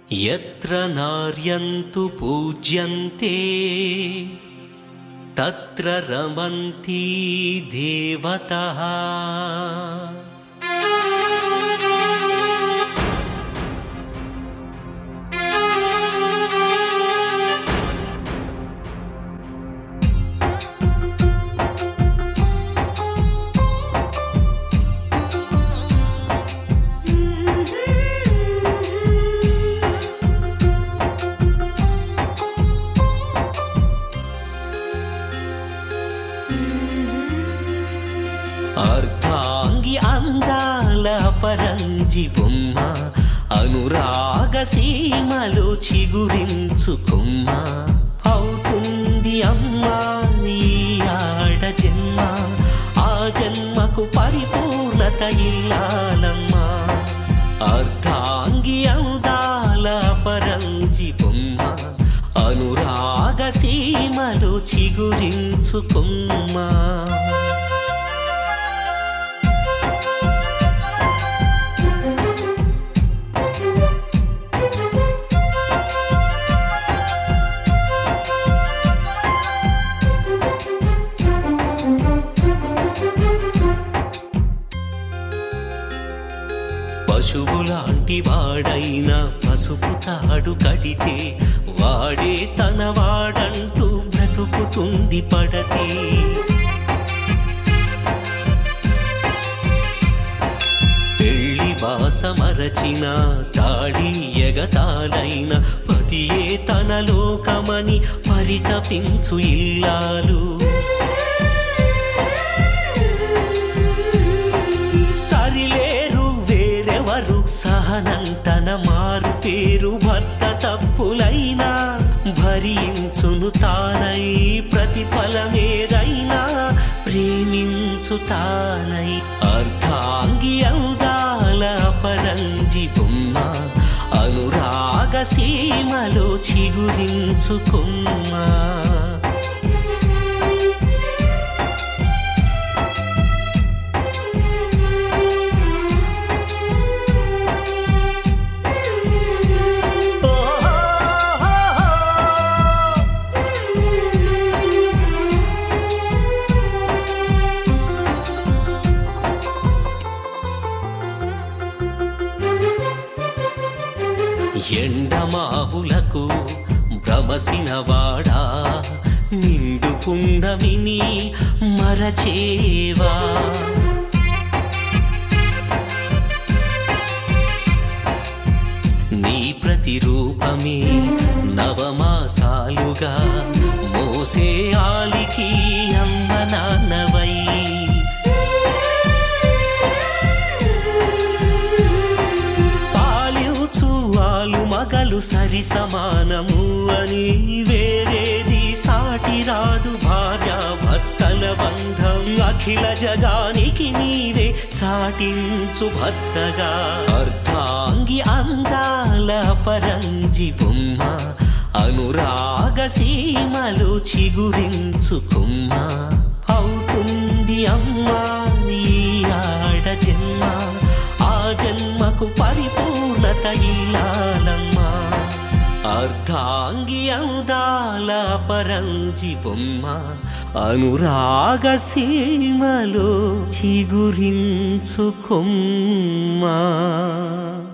यत्र नार्यन्तु पूज्यन्ते तत्र रमन्ति देवतः అర్ధాంగి అందాల పరంజి బొమ్మ అనురాగ సీమలు చిగురించు కొమ్మ అవుతుంది అమ్మా ఈ ఆడ జన్మ ఆ జన్మకు పరిపూర్ణత ఇల్లాలమ్మా అర్ధాంగి అందాల పరంజి బొమ్మ అనురాగ సీమలు చిగురించు కొమ్మ పశువులాంటి వాడైన పసుపు తాడు కడితే వాడే తన వాడంటూ బ్రతుకుతుంది పడతే పెళ్లి వాసమరచిన తాళి ఎగతాలైన పతియే తన లోకమని పరితపించు ఇల్లాలు సరిలేరు వేరెవరు సహనంతన మారు పేరు భర్త తప్పులైనా భరించును తానై ప్రతిఫలమేదైనా ప్రేమించు తానై అర్ధాంగి అందాల పరంజి బొమ్మ అనురాగ సీమలో చిగురించు కొమ్మ ఎండమావులకు భ్రమసిన వాడా నిండు పుండమిని మరచేవా నీ ప్రతిరూపమే నవమాసాలుగా మోసే ఆలికి అమ్మ నాన్నవై పాలించు వాళ్ళు మగలు సరి సమానము అని వేరేది సాటి రాదు భార్య భర్తల బంధం అఖిల జగానికి నీవే సాటించు భర్తగా అర్ధాంగి అందాల పరంజి బొమ్మ అనురాగ సీమలు చిగురించు కొమ్మ అవుతుంది అమ్మా ఈ ఆడ జన్మ ఆ జన్మకు పరిపూర్ణత ఇల్లాలమ్మా అర్ధాంగి అందాల పరంజి బొమ్మ అనురాగ సీమలో చిగురించు కొమ్మ